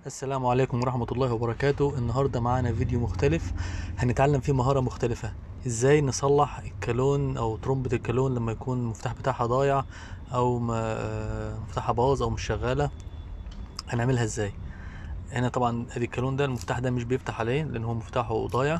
السلام عليكم ورحمة الله وبركاته النهاردة معانا فيديو مختلف هنتعلم فيه مهارة مختلفة ازاي نصلح الكالون او ترمبة الكالون لما يكون المفتاح بتاعها ضايع او ما مفتاحها باظ او مش شغالة هنعملها ازاي هنا طبعا ادي الكالون ده المفتاح ده مش بيفتح عليه لان هو مفتاحه ضايع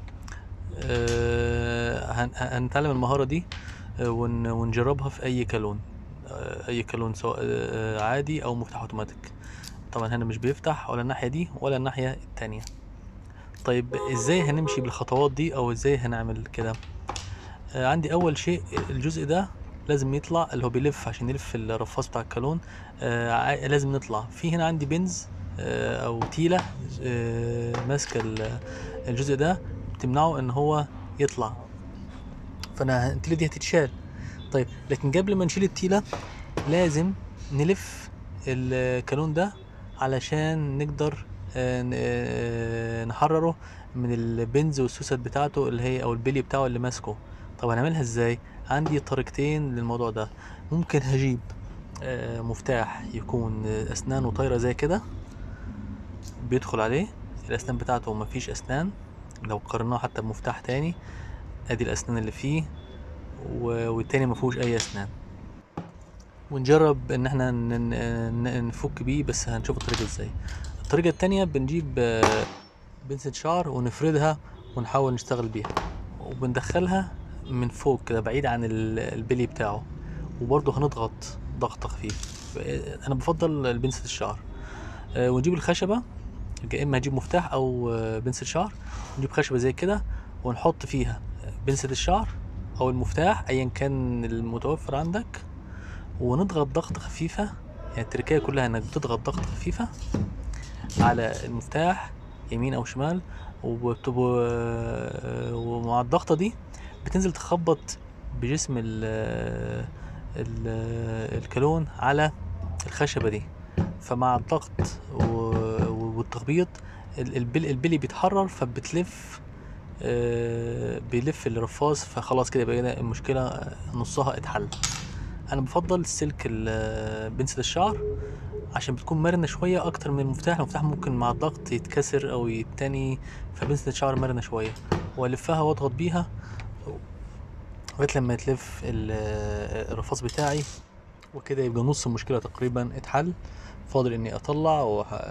آه، هن- هنتعلم المهارة دي آه، ون- ونجربها في اي كالون آه، اي كالون سواء آه، عادي او مفتاح اوتوماتيك طبعا هنا مش بيفتح ولا الناحية دي ولا الناحية التانية طيب ازاي هنمشي بالخطوات دي او ازاي هنعمل كده آه عندي اول شيء الجزء ده لازم يطلع اللي هو بيلف عشان يلف الرفاص بتاع الكالون آه ع- لازم نطلع في هنا عندي بنز آه او تيلة آه ماسكة ال- الجزء ده بتمنعه ان هو يطلع فانا التيلة دي هتتشال طيب لكن قبل ما نشيل التيلة لازم نلف الكالون ده علشان نقدر آه، ن- آه، نحرره من البنز والسوست بتاعته اللي هي او البلي بتاعه اللي ماسكه طب هنعملها ازاي عندي طريقتين للموضوع ده ممكن هجيب آه، مفتاح يكون آه، اسنانه طايره زي كده بيدخل عليه الاسنان بتاعته مفيش اسنان لو قارناه حتى بمفتاح تاني ادي الاسنان اللي فيه و- والتاني مفيهوش اي اسنان ونجرب ان احنا ن- ن- ن- نفك بيه بس هنشوف الطريقة ازاي الطريقة التانية بنجيب آه، بنسة شعر ونفردها ونحاول نشتغل بيها وبندخلها من فوق كده بعيد عن ال- البلي بتاعه وبرضه هنضغط ضغط خفيف آه، انا بفضل البنسة الشعر آه، ونجيب الخشبة يا اما هجيب مفتاح او آه، بنسة شعر نجيب خشبة زي كده ونحط فيها بنسة الشعر او المفتاح ايا كان المتوفر عندك ونضغط ضغط خفيفة يعني التركية كلها انك بتضغط ضغط خفيفة على المفتاح يمين او شمال وبت- و- ومع الضغطة دي بتنزل تخبط بجسم ال ال الكالون على الخشبة دي فمع الضغط و- والتخبيط ال- البل البلي بيتحرر فبتلف آه، بيلف الرفاص فخلاص كده يبقى كده المشكلة نصها اتحل انا بفضل السلك ال- بنسة الشعر عشان بتكون مرنة شوية اكتر من المفتاح المفتاح ممكن مع الضغط يتكسر او يتني فبنسة الشعر مرنة شوية والفها واضغط بيها لغاية لما يتلف ال- الرفاص بتاعي وكده يبقى نص المشكلة تقريبا اتحل فاضل اني اطلع وح-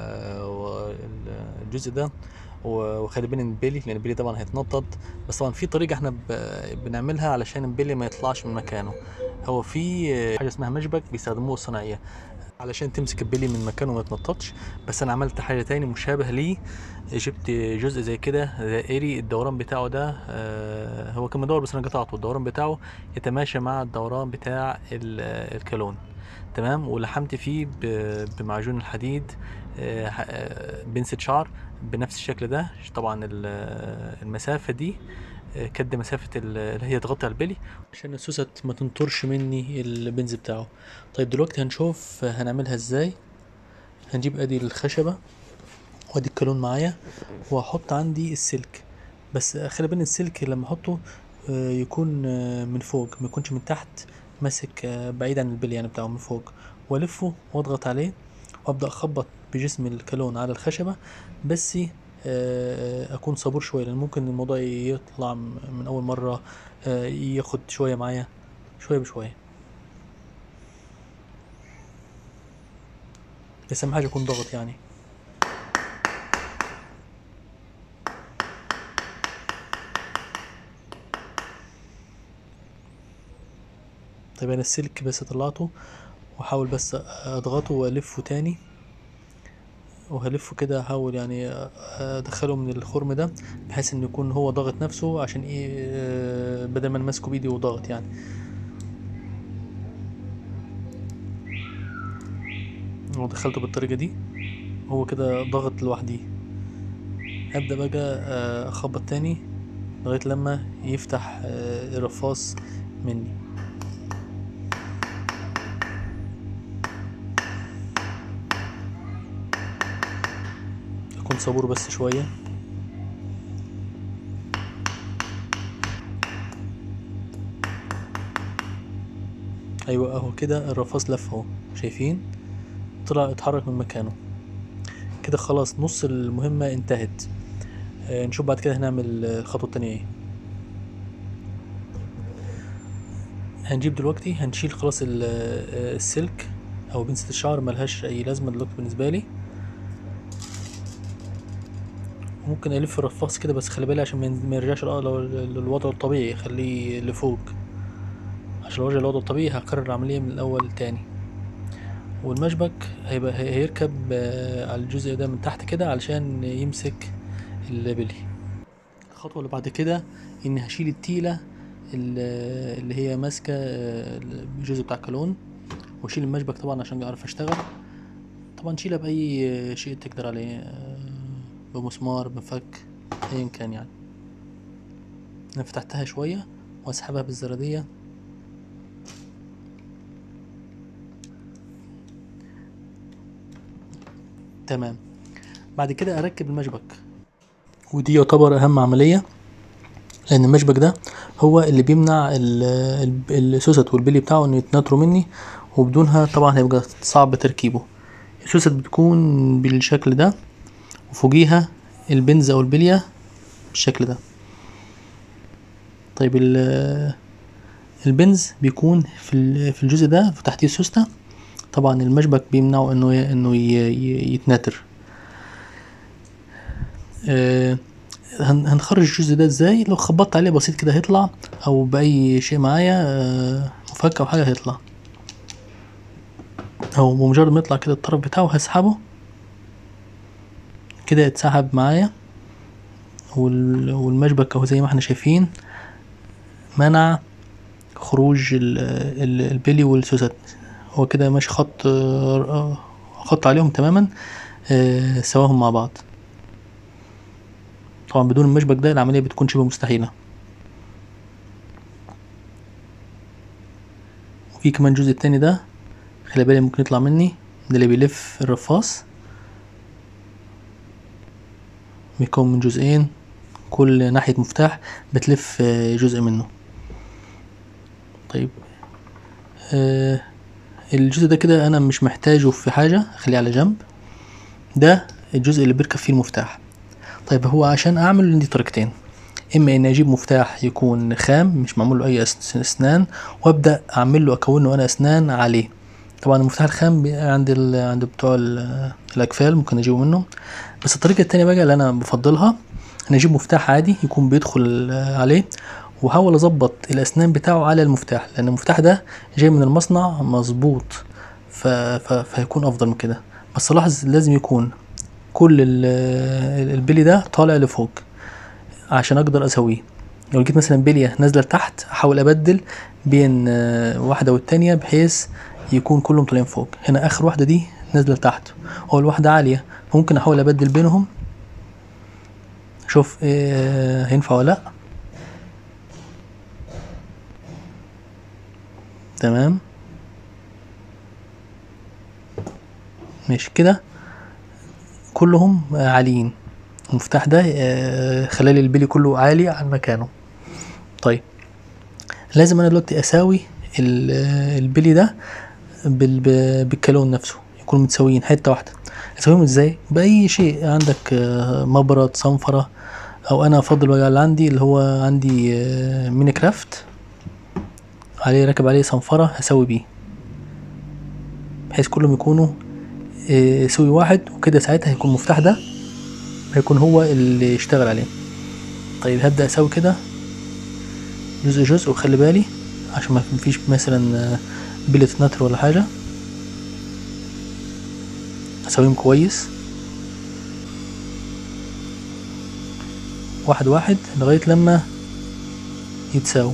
والجزء ده و- وخلي بالي من البيلي لان البيلي طبعا هيتنطط بس طبعا في طريقة احنا ب- بنعملها علشان البيلي ما يطلعش من مكانه هو في حاجة اسمها مشبك بيستخدموه الصناعية علشان تمسك البلي من مكانه وما يتنططش بس انا عملت حاجة تاني مشابه ليه جبت جزء زي كده دائري الدوران بتاعه ده آه، هو كان مدور بس انا قطعته الدوران بتاعه يتماشى مع الدوران بتاع ال- الكالون تمام ولحمت فيه ب- بمعجون الحديد آه، ح- آه، بنسة شعر بنفس الشكل ده طبعا ال- المسافة دي آه، كد مسافة ال- اللي هي تغطي على البلي عشان السوست ما تنطرش مني البنز بتاعه طيب دلوقتي هنشوف هنعملها ازاي هنجيب ادي الخشبة وادي الكالون معايا وهحط عندي السلك بس خلي بالك السلك لما احطه آه، يكون آه، من فوق ما يكونش من تحت ماسك آه، بعيد عن البلي يعني بتاعه من فوق والفه واضغط عليه وابدا اخبط بجسم الكالون على الخشبة بس آه، اكون صبور شوية لان ممكن الموضوع يطلع م- من اول مرة آه، ياخد شوية معايا شوية بشوية بس اهم حاجة يكون ضغط يعني طيب انا السلك بس طلعته واحاول بس اضغطه والفه تاني وهلفه كده احاول يعني ادخله من الخرم ده بحيث انه يكون هو ضاغط نفسه عشان ايه آه، بدل ما انا ماسكه بايدي وضاغط يعني لو دخلته بالطريقة دي هو كده ضغط لوحدي ابدا بقى آه، اخبط تاني لغاية لما يفتح آه، الرفاص مني اكون صبور بس شوية ايوه اهو كده الرفاص لف اهو شايفين طلع اتحرك من مكانه كده خلاص نص المهمة انتهت آه، نشوف بعد كده هنعمل آه، الخطوة التانية ايه هنجيب دلوقتي هنشيل خلاص ال- آه، السلك او بنسة الشعر ملهاش اي لازمة دلوقتي بالنسبة لي ممكن الف الرفاص كده بس خلي بالي عشان ما ين- ما يرجعش لل- لل- للوضع الطبيعي خليه لفوق عشان لو رجع للوضع الطبيعي هكرر العملية من الاول تاني والمشبك هيبقى هي- هيركب آه، على الجزء ده من تحت كده علشان يمسك البلي الخطوة اللي بعد كده اني هشيل التيلة ال- اللي هي ماسكة آه، الجزء بتاع الكالون واشيل المشبك طبعا عشان اعرف اشتغل طبعا شيلها باي شيء تقدر عليه آه، بمسمار بفك ايا كان يعني انا فتحتها شوية واسحبها بالزرادية تمام بعد كده اركب المشبك ودي يعتبر اهم عملية لان المشبك ده هو اللي بيمنع ال- ال- السوست والبلي بتاعه انه يتنطروا مني وبدونها طبعا هيبقى صعب تركيبه السوست بتكون بالشكل ده وفوقيها البنز او البلية بالشكل ده طيب ال- البنز بيكون في ال- في الجزء ده تحتيه السوستة طبعا المشبك بيمنعه انه ي- انه ي- ي- يتناتر آه، هن- هنخرج الجزء ده ازاي لو خبطت عليه بسيط كده هيطلع او باي شيء معايا آه، مفك او حاجه هيطلع او بمجرد ما يطلع كده الطرف بتاعه هسحبه كده اتسحب معايا وال- والمشبك اهو زي ما احنا شايفين منع خروج ال- ال- البلي والسوست هو كده ماشي خط آه، خط عليهم تماما آه، سواهم مع بعض طبعا بدون المشبك ده العملية بتكون شبه مستحيلة وفي كمان الجزء التاني ده خلي بالي ممكن يطلع مني ده اللي بيلف الرفاص بيكون من جزئين كل ناحية مفتاح بتلف آه، جزء منه طيب آه الجزء ده كده انا مش محتاجه في حاجة خليه على جنب ده الجزء اللي بيركب فيه المفتاح طيب هو عشان اعمل عندي طريقتين اما اني اجيب مفتاح يكون خام مش معمول له اي أس- اسنان وابدا اعمل له اكون له انا اسنان عليه طبعا المفتاح الخام بي- عند ال... عند بتوع ال- الاكفال ممكن اجيبه منهم بس الطريقه التانية بقى اللي انا بفضلها انا اجيب مفتاح عادي يكون بيدخل آه، عليه واحاول اظبط الاسنان بتاعه على المفتاح لان المفتاح ده جاي من المصنع مظبوط ف... ف... فهيكون افضل من كده بس لاحظ لازم يكون كل ال- البلي ده طالع لفوق عشان اقدر اسويه لو جيت مثلا بليه نازله لتحت احاول ابدل بين آه، واحده والتانية بحيث يكون كلهم طالعين فوق هنا اخر واحده دي نازله لتحت اول واحده عاليه ممكن احاول ابدل بينهم شوف آه، هينفع ولا لا تمام ماشي كده كلهم آه، عاليين المفتاح ده آه، خلالي البلي كله عالي عن مكانه طيب لازم انا دلوقتي اساوي ال- آه، البلي ده بال- ب- بالكالون نفسه يكونوا متساويين حته واحده اسويهم ازاي باي شيء عندك آه، مبرد صنفره او انا افضل بقى اللي عندي اللي هو عندي آه، ميني كرافت عليه راكب عليه صنفره هسوي بيه بحيث كلهم يكونوا آه، سوي واحد وكده ساعتها هيكون المفتاح ده هيكون هو اللي يشتغل عليه طيب هبدأ أسوي كده جزء جزء وخلي بالي عشان ما فيش مثلا آه، بلة نتر ولا حاجة أسويهم كويس واحد واحد لغاية لما يتساووا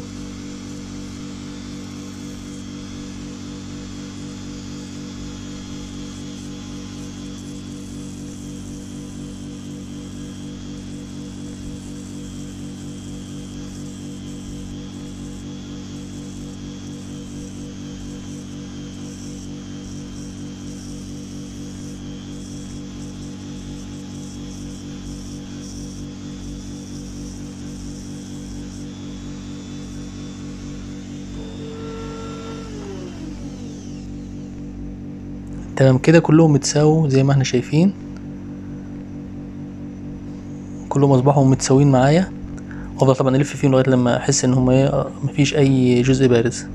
تمام كده كلهم متساووا زي ما احنا شايفين كلهم اصبحوا متساويين معايا وافضل طبعا الف فيهم لغايه لما احس ان هم ايه مفيش اي جزء بارز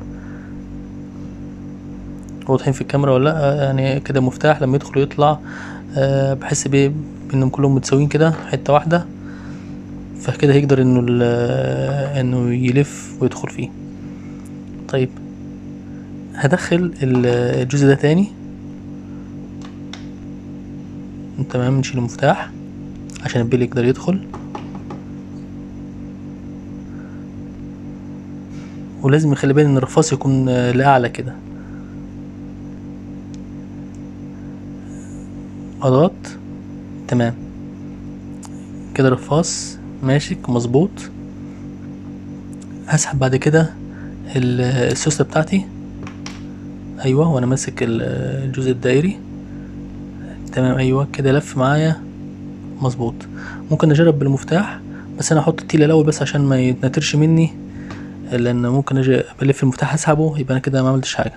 واضحين في الكاميرا ولا لا يعني كده مفتاح لما يدخل ويطلع آه، بحس بيه بانهم كلهم متساويين كده حته واحده فكده هيقدر انه ال- انه يلف ويدخل فيه طيب هدخل ال- الجزء ده تاني تمام نشيل المفتاح عشان البيل يقدر يدخل ولازم نخلي بالنا ان الرفاص يكون آه، لاعلى كده اضغط تمام كده رفاص ماشي مظبوط هسحب بعد كده ال- السوسته بتاعتي ايوه وانا ماسك ال- الجزء الدائري تمام ايوه كده لف معايا مظبوط ممكن اجرب بالمفتاح بس انا احط التيل الاول بس عشان ما يتنترش مني لان ممكن اجي بلف المفتاح اسحبه يبقى انا كده ما عملتش حاجه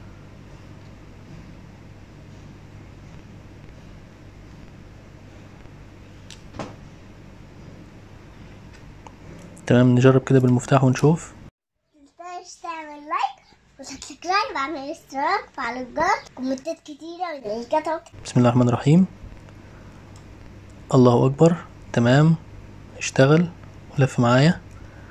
تمام نجرب كده بالمفتاح ونشوف متنساش تعمل لايك وسبسكرايب واعمل اشتراك وفعل الجرس كومنتات كتيرة ولينكات أكتر. بسم الله الرحمن الرحيم الله اكبر تمام اشتغل ولف معايا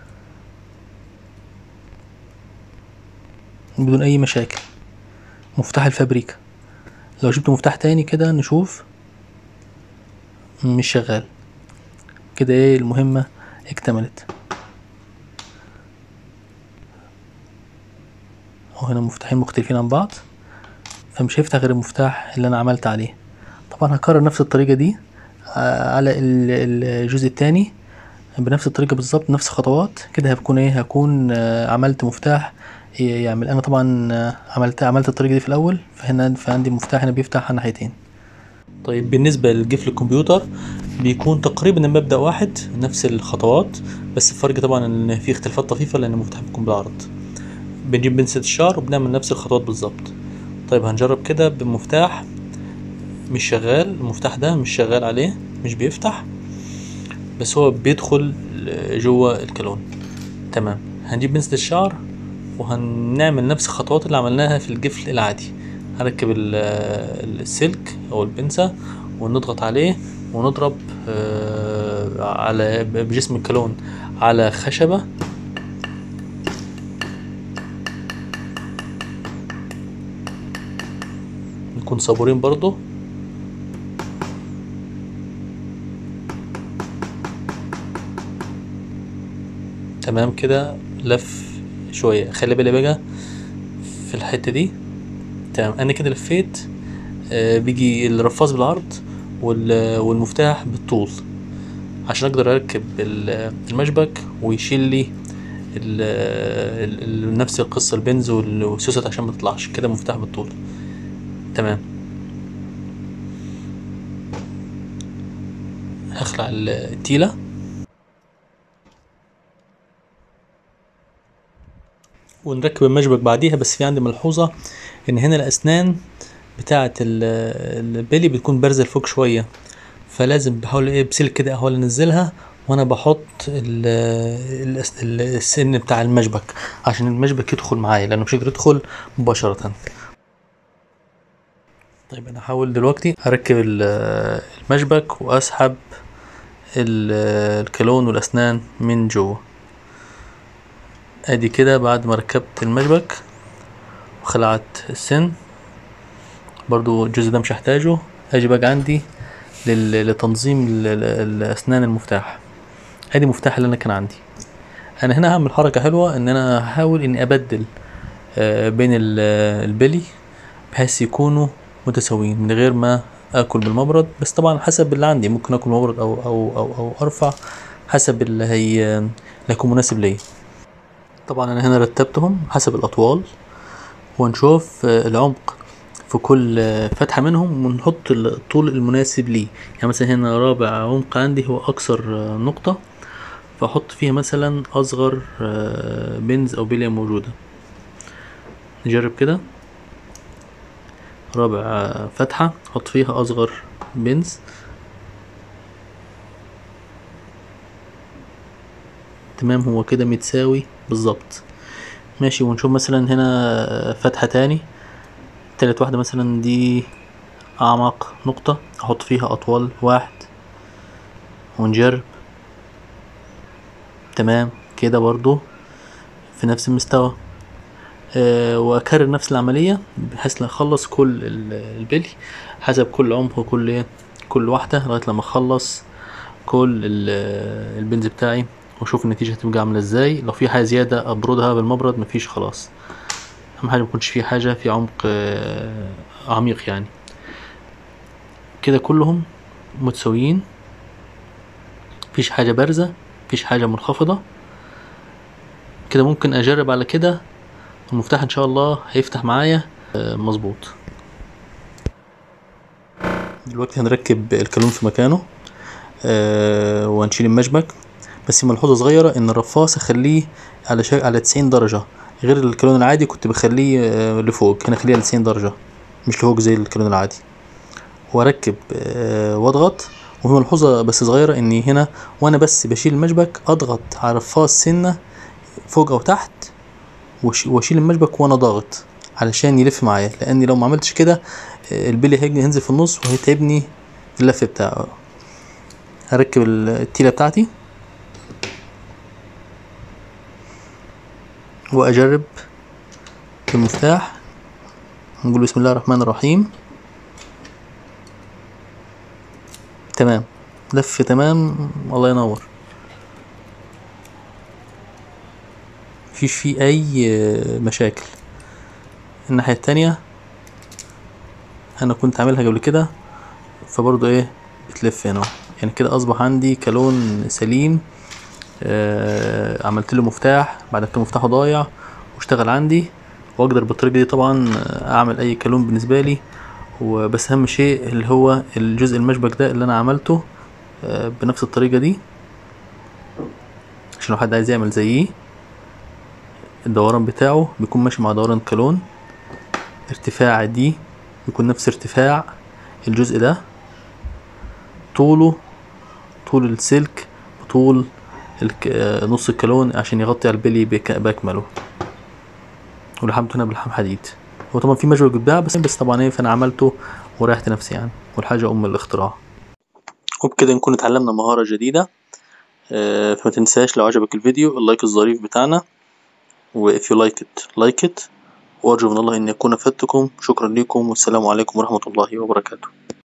بدون اي مشاكل مفتاح الفابريكا لو جبت مفتاح تاني كده نشوف مش شغال كده ايه المهمة اكتملت وهنا مفتاحين مختلفين عن بعض فمش هيفتح غير المفتاح اللي انا عملت عليه طبعا هكرر نفس الطريقة دي آه، على ال- الجزء التاني بنفس الطريقة بالظبط نفس الخطوات كده هكون ايه هكون آه، عملت مفتاح ي- يعمل انا طبعا آه، عملت عملت الطريقة دي في الاول فهنا فعندي مفتاح هنا بيفتح على الناحيتين طيب بالنسبة لقفل الكمبيوتر بيكون تقريبا المبدأ واحد نفس الخطوات بس الفرق طبعا ان في اختلافات طفيفة لان المفتاح بيكون بالعرض بنجيب بنسة الشعر وبنعمل نفس الخطوات بالظبط طيب هنجرب كده بمفتاح مش شغال المفتاح ده مش شغال عليه مش بيفتح بس هو بيدخل جوه الكالون تمام هنجيب بنسة الشعر وهنعمل نفس الخطوات اللي عملناها في القفل العادي هركب ال- السلك او البنسة ونضغط عليه ونضرب آه، على بجسم الكالون على خشبة نكون صبورين برضو تمام كده لف شوية خلي بالي بقى في الحتة دي تمام انا كده لفيت آه، بيجي الرفاص بالعرض وال- والمفتاح بالطول عشان اقدر اركب ال- المشبك ويشيل لي ال- ال- ال- نفس القصة البنز وال- والسوست عشان ما تطلعش كده مفتاح بالطول تمام هخلع ال- التيلة ونركب المشبك بعديها بس في عندي ملحوظة ان هنا الاسنان بتاعة ال- البلي بتكون بارزة لفوق شوية فلازم بحاول ايه بسلك كده احاول انزلها وانا بحط ال- الأس- ال- السن بتاع المشبك عشان المشبك يدخل معايا لانه مش هيقدر يدخل مباشرة طيب انا هحاول دلوقتي اركب ال- المشبك واسحب ال- الكالون والاسنان من جوه ادي كده بعد ما ركبت المشبك وخلعت السن برضو الجزء ده مش هحتاجه اجي بقى عندي لل- لتنظيم ال- ال- الاسنان المفتاح ادي مفتاح اللي انا كان عندي انا هنا هعمل حركة حلوة ان انا هحاول اني ابدل آه، بين ال- البلي بحيث يكونوا متساويين من غير ما اكل بالمبرد بس طبعا حسب اللي عندي ممكن اكل مبرد او او او, أو ارفع حسب اللي هي اللي هيكون مناسب ليا طبعا انا هنا رتبتهم حسب الاطوال ونشوف آه، العمق في كل آه، فتحة منهم ونحط الطول المناسب ليه يعني مثلا هنا رابع عمق عندي هو اقصر آه، نقطة فاحط فيها مثلا اصغر آه، بنز او بلية موجودة نجرب كده رابع آه، فتحة احط فيها اصغر بنز تمام هو كده متساوي بالظبط ماشي ونشوف مثلا هنا فتحة تاني تالت واحدة مثلا دي أعمق نقطة أحط فيها أطول واحد ونجرب تمام كده برضو في نفس المستوى أه وأكرر نفس العملية بحيث أخلص كل ال- البلي حسب كل عمق وكل إيه كل واحدة لغاية لما أخلص كل ال- البنز بتاعي وأشوف النتيجة هتبقى عاملة ازاي لو في حاجة زيادة أبردها بالمبرد مفيش خلاص أهم حاجة ميكونش في حاجة في عمق آه، عميق يعني كده كلهم متساويين مفيش حاجة بارزة مفيش حاجة منخفضة كده ممكن أجرب على كده المفتاح إن شاء الله هيفتح معايا آه، مظبوط دلوقتي هنركب الكالون في مكانه آه، وهنشيل المشبك بس ملحوظة صغيرة إن الرفاص أخليه على شا... على تسعين درجة غير الكالون العادي كنت بخليه آه، لفوق هنا أخليه على تسعين درجة مش لفوق زي الكالون العادي واركب آه، واضغط وفي ملحوظة بس صغيرة اني هنا وانا بس بشيل المشبك اضغط على الرفاص سنة فوق او تحت وأش- واشيل المشبك وانا ضاغط علشان يلف معايا لاني لو ما عملتش كده آه، البلي هيجي هينزل في النص وهيتعبني في اللف بتاعه هركب ال- التيلة بتاعتي واجرب المفتاح نقول بسم الله الرحمن الرحيم تمام لف تمام الله ينور مفيش فيه اي آه، مشاكل الناحية التانية انا كنت عاملها قبل كده فبرضه ايه بتلف هنا أهو. يعني كده اصبح عندي كالون سليم آه عملت له مفتاح بعد كده مفتاحه ضايع واشتغل عندي واقدر بالطريقة دي طبعا آه، اعمل اي كالون بالنسبة لي وبس اهم شيء اللي هو الجزء المشبك ده اللي انا عملته آه، بنفس الطريقة دي عشان لو حد عايز يعمل زيي الدوران بتاعه بيكون ماشي مع دوران الكالون ارتفاع دي بيكون نفس ارتفاع الجزء ده طوله طول السلك وطول الك... آه، نص الكالون عشان يغطي على البلي بك... باكمله ولحمته هنا بلحام حديد هو طبعا في مشبك بيتباع بس بس طبعا ايه فانا عملته وريحت نفسي يعني والحاجة ام الاختراع وبكده نكون اتعلمنا مهارة جديدة آه، فما تنساش لو عجبك الفيديو اللايك الظريف بتاعنا و if you like it like it وأرجو من الله أن يكون أفدتكم شكرا لكم والسلام عليكم ورحمة الله وبركاته